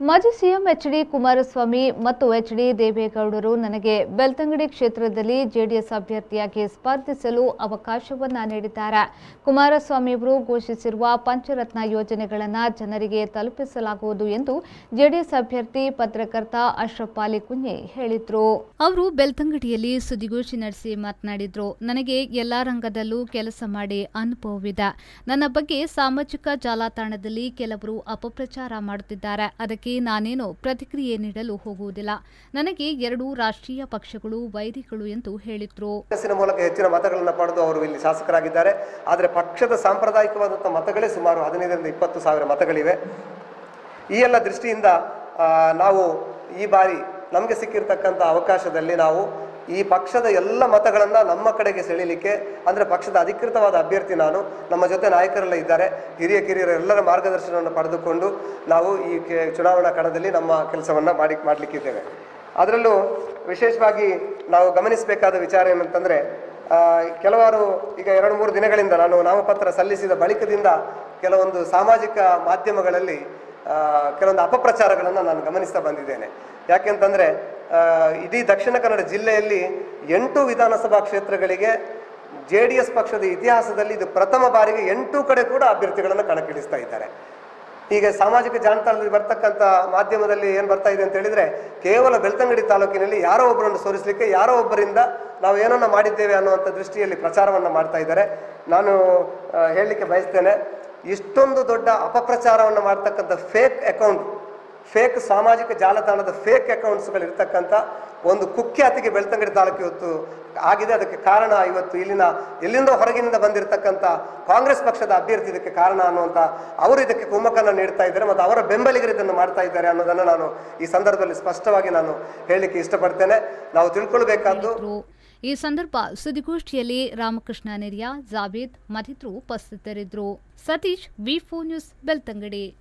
ಮಾಜಿ CM H D Kumaraswamy ಮತ್ತು H D ದೇವೇಗೌಡರು ನನಗೆ ಬೆಳ್ತಂಗಡಿ ಕ್ಷೇತ್ರದಲ್ಲಿ ಜೆಡಿಎಸ್ ಅಭ್ಯರ್ಥಿಯಾಗಿ ಸ್ಪರ್ಧಿಸಲು ಅವಕಾಶವನ್ನ ನೀಡಿದ್ದಾರೆ ಕುಮಾರಸ್ವಾಮಿ ಅವರು ಘೋಷಿಸಿರುವ ಪಂಚರತ್ನ ಯೋಜನೆಗಳನ್ನು ಜನರಿಗೆ ತಲುಪಿಸಲಾಗುವುದು ಎಂದು ಜೆಡಿಎಸ್ ಅಭ್ಯರ್ಥಿ ಪತ್ರಕರ್ತ ಅಶ್ರಫ್ ಅಲಿ ಕುಂಜೆ ಹೇಳಿದ್ರು ಅವರು ಬೆಳ್ತಂಗಡಿಯಲ್ಲಿ ಸುದ್ದಿಗೋಷ್ಠಿ ನಡೆಸಿ ಮಾತನಾಡಿದ್ರು ನನಗೆ ಎಲ್ಲಾ ರಂಗದಲ್ಲೂ ಕೆಲಸ ಮಾಡಿ ಅನುಭವವಿದೆ ನನ್ನ ಬಗ್ಗೆ ಸಾಮಾಜಿಕ ಜಾಲತಾಣದಲ್ಲಿ ಕೆಲವರು ಅಪಪ್ರಚಾರ ಮಾಡುತ್ತಿದ್ದಾರೆ ಅದಕ್ಕೆ ನಾನೇನು ಪ್ರತಿಕ್ರಿಯೆ ನೀಡಲು ಹೋಗುವುದಿಲ್ಲ ನನಗೆ ಎರಡು ರಾಷ್ಟ್ರೀಯ ಪಕ್ಷಗಳು ವೈರಿಗಳು ಎಂದು ಹೇಳಿದ್ರು ಕಾಂಗ್ರೆಸ್ಸಿನ ಮೂಲಕ ಹೆಚ್ಚಿನ ಮತಗಳನ್ನು ಪಡೆದು ಅವರು ಇಲ್ಲಿ ಶಾಸಕರಾಗಿದ್ದಾರೆ ಆದರೆ ಪಕ್ಷದ ಸಾಂಪ್ರದಾಯಿಕವಾದಂಥ ಮತಗಳೇ ಸುಮಾರು ಹದಿನೈದರಿಂದ ಇಪ್ಪತ್ತು ಸಾವಿರ ಮತಗಳಿವೆ ಈ ಎಲ್ಲ ದೃಷ್ಟಿಯಿಂದ ಆ, ನಾವು ಈ ಬಾರಿ ನಮಗೆ ಸಿಕ್ಕಿರ್ತಕ್ಕಂಥ ಅವಕಾಶದಲ್ಲಿ ನಾವು ಈ ಪಕ್ಷದ ಎಲ್ಲ ಮತಗಳನ್ನು ನಮ್ಮ ಕಡೆಗೆ ಸೆಳೀಲಿಕ್ಕೆ ಅಂದರೆ ಪಕ್ಷದ ಅಧಿಕೃತವಾದ ಅಭ್ಯರ್ಥಿ ನಾನು ನಮ್ಮ ಜೊತೆ ನಾಯಕರೆಲ್ಲ ಇದ್ದಾರೆ ಹಿರಿಯ ಕಿರಿಯರ ಎಲ್ಲರ ಮಾರ್ಗದರ್ಶನವನ್ನು ಪಡೆದುಕೊಂಡು ನಾವು ಈ ಕೆ- ಚುನಾವಣಾ ಕಣದಲ್ಲಿ ನಮ್ಮ ಕೆಲಸವನ್ನು ಮಾಡಿ ಮಾಡಲಿಕ್ಕಿದ್ದೇವೆ ಅದರಲ್ಲೂ ವಿಶೇಷವಾಗಿ ನಾವು ಗಮನಿಸಬೇಕಾದ ವಿಚಾರ ಏನಂತಂದರೆ ಆ, ಕೆಲವಾರು ಈಗ ಎರಡು ಮೂರು ದಿನಗಳಿಂದ ನಾನು ನಾಮಪತ್ರ ಸಲ್ಲಿಸಿದ ಬಳಿಕದಿಂದ ಕೆಲವೊಂದು ಸಾಮಾಜಿಕ ಮಾಧ್ಯಮಗಳಲ್ಲಿ ಆ, ಕೆಲವೊಂದು ಅಪಪ್ರಚಾರಗಳನ್ನು ನಾನು ಗಮನಿಸ್ತಾ ಬಂದಿದ್ದೇನೆ ಯಾಕೆಂತಂದರೆ ಇಡೀ ದಕ್ಷಿಣ ಕನ್ನಡ ಜಿಲ್ಲೆಯಲ್ಲಿ ಎಂಟು ವಿಧಾನಸಭಾ ಕ್ಷೇತ್ರಗಳಿಗೆ ಜೆ ಡಿ ಎಸ್ ಪಕ್ಷದ ಇತಿಹಾಸದಲ್ಲಿ ಇದು ಪ್ರಥಮ ಬಾರಿಗೆ ಎಂಟು ಕಡೆ ಕೂಡ ಅಭ್ಯರ್ಥಿಗಳನ್ನು ಕಣಕ್ಕಿಳಿಸ್ತಾ ಇದ್ದಾರೆ ಈಗ ಸಾಮಾಜಿಕ ಜಾಲತಾಣದಲ್ಲಿ ಬರ್ತಕ್ಕಂಥ ಮಾಧ್ಯಮದಲ್ಲಿ ಏನು ಬರ್ತಾ ಇದೆ ಅಂತ ಹೇಳಿದ್ರೆ ಕೇವಲ ಬೆಳ್ತಂಗಡಿ ತಾಲೂಕಿನಲ್ಲಿ ಯಾರೋ ಒಬ್ಬರನ್ನು ಸೋರಿಸಲಿಕ್ಕೆ ಯಾರೋ ಒಬ್ಬರಿಂದ ನಾವು ಏನನ್ನ ಮಾಡಿದ್ದೇವೆ ಅನ್ನುವಂಥ ದೃಷ್ಟಿಯಲ್ಲಿ ಪ್ರಚಾರವನ್ನು ಮಾಡ್ತಾ ಇದ್ದಾರೆ ನಾನು ಆ, ಹೇಳಲಿಕ್ಕೆ ಬಯಸ್ತೇನೆ ಇಷ್ಟೊಂದು ದೊಡ್ಡ ಅಪಪ್ರಚಾರವನ್ನು ಮಾಡ್ತಕ್ಕಂಥ ಫೇಕ್ ಅಕೌಂಟ್ ಫೇಕ್ ಸಾಮಾಜಿಕ ಜಾಲತಾಣದ ಫೇಕ್ ಅಕೌಂಟ್ಸ್ಗಳು ಇರ್ತಕ್ಕಂಥ ಒಂದು ಕುಖ್ಯಾತಿಗೆ ಬೆಳ್ತಂಗಡಿ ತಾಲೂಕು ಇವತ್ತು ಆಗಿದೆ ಅದಕ್ಕೆ ಕಾರಣ ಇವತ್ತು ಇಲ್ಲಿನ ಎಲ್ಲಿಂದೋ ಹೊರಗಿನಿಂದ ಬಂದಿರತಕ್ಕಂಥ ಕಾಂಗ್ರೆಸ್ ಪಕ್ಷದ ಅಭ್ಯರ್ಥಿ ಇದಕ್ಕೆ ಕಾರಣ ಅನ್ನುವಂಥ ಅವರು ಇದಕ್ಕೆ ಕುಮ್ಮಕ್ಕನ್ನು ನೀಡ್ತಾ ಇದ್ದಾರೆ ಮತ್ತು ಅವರ ಬೆಂಬಲಿಗರು ಇದನ್ನು ಮಾಡ್ತಾ ಇದ್ದಾರೆ ಅನ್ನೋದನ್ನು ನಾನು ಈ ಸಂದರ್ಭದಲ್ಲಿ ಸ್ಪಷ್ಟವಾಗಿ ನಾನು ಹೇಳಲಿಕ್ಕೆ ಇಷ್ಟಪಡ್ತೇನೆ ನಾವು ತಿಳ್ಕೊಳ್ಬೇಕಾದ್ದು ಹೇಳಿದ್ರು. ಈ ಸಂದರ್ಭ ಸುದ್ದಿಗೋಷ್ಠಿಯಲ್ಲಿ ರಾಮಕೃಷ್ಣ ನೆರಿಯ ಜಾವೇದ್ ಮತ್ತಿತರರು ಉಪಸ್ಥಿತರಿದ್ದರು ಸತೀಶ್ ವಿ ನ್ಯೂಸ್ ಬೆಳ್ತಂಗಡಿ